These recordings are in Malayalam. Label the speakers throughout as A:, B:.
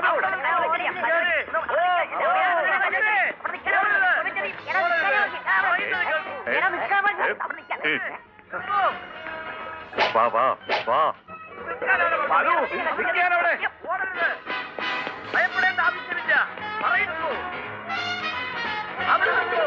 A: വാ വാ വാ
B: ബാലു, നിൽക്കാനവിടെ. ഭയപ്പെടേണ്ട ആവശ്യമില്ല പറയുന്നു അവിടെ നിൽക്കൂ.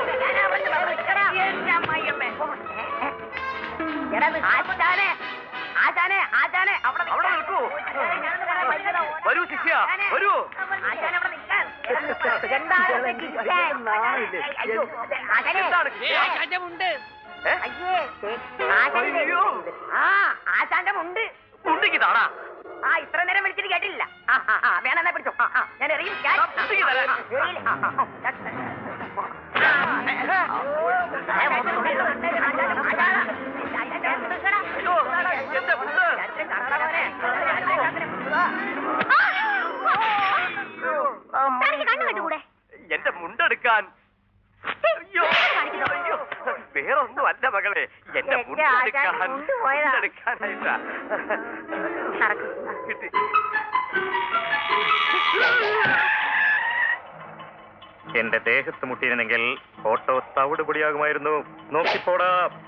C: ആശാനെ ആശാനെ ആശാനെ അവിടെ
B: അവിടെ നിൽക്കൂ. വരൂ ശിഷ്യ വരൂ
C: ആശാനെ അവിടെ നിൽക്കാൻ എന്താണ് നിൽക്കാൻ? അയ്യോ, ആശാനെ
B: എന്താണ്
C: ഏ, ആശാന്റെ മുണ്ട്
B: ഏ?
C: അയ്യേ ആശാന്റെ
B: അയ്യോ.
C: ആ ആശാന്റെ മുണ്ട്
B: ഉണ്ടെങ്കിൽ താടാ
C: ആ ഇത്ര നേരം വിളിച്ചിട്ട് കേട്ടില്ല ആ ആ ആ വേണമെന്നാ പിടിച്ചോ ആ ആ ഞാൻ എറിയും ഞാൻ-
B: ആ, ഉണ്ടെങ്കിൽ തരാം.
C: ആ, എറിയില്ല. ആ, ആ, ആ, ഞാൻ- ആ, ഏ, ആശാനാ. ആശാനാ, കൊടുക്കടാ.
B: അയ്യോ എന്റെ മുണ്ട്
C: ഞാൻ കണ്ടവനെ. തനിക്ക് കണ്ണു കണ്ടുകൂടെ
B: എന്റെ മുണ്ടെടുക്കാൻ അയ്യോ അയ്യോ വേറൊന്നും അല്ല മകളെ എന്റെ
C: എന്റെ
B: മുണ്ടെടുക്കാൻ
C: ആശാൻ മുണ്ട് പോയതാ.
B: മുണ്ടെടുക്കാനായിട്ടാ
C: നടക്ക്.
B: കിട്ടി
A: എന്റെ ദേഹത്ത് മുട്ടിയിരുന്നെങ്കിൽ ഓട്ടോ തവിട് പൊടിയാകുമായിരുന്നു നോക്കിപ്പോടാ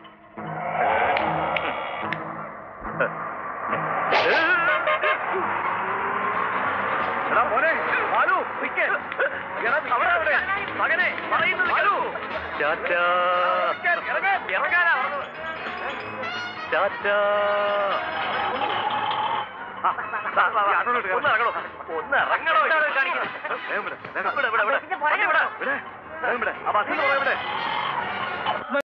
B: എടാ മോനെ ബാലു നിക്ക് എടാ അവിടെ അവിടെ മകനെ പറയുന്നത് കേളൂ
A: ടാറ്റാ
B: ഇറങ്ങാൻ ഇറങ്ങാനാ പറഞ്ഞത്
A: ടാറ്റാ
B: ആ, വാ, വാ, വാ. ഒന്ന് ഇറങ്ങണോ ഒന്ന് ഇറങ്ങണോ ഇവിടെ, ഇവിടെ, ഇവിടെ.
C: ഇതിന്റെ പുറകെ
B: ഇവിടെ, ഇവിടെ. ആ ബസ്സിന് പുറകെ ഇവിടെ.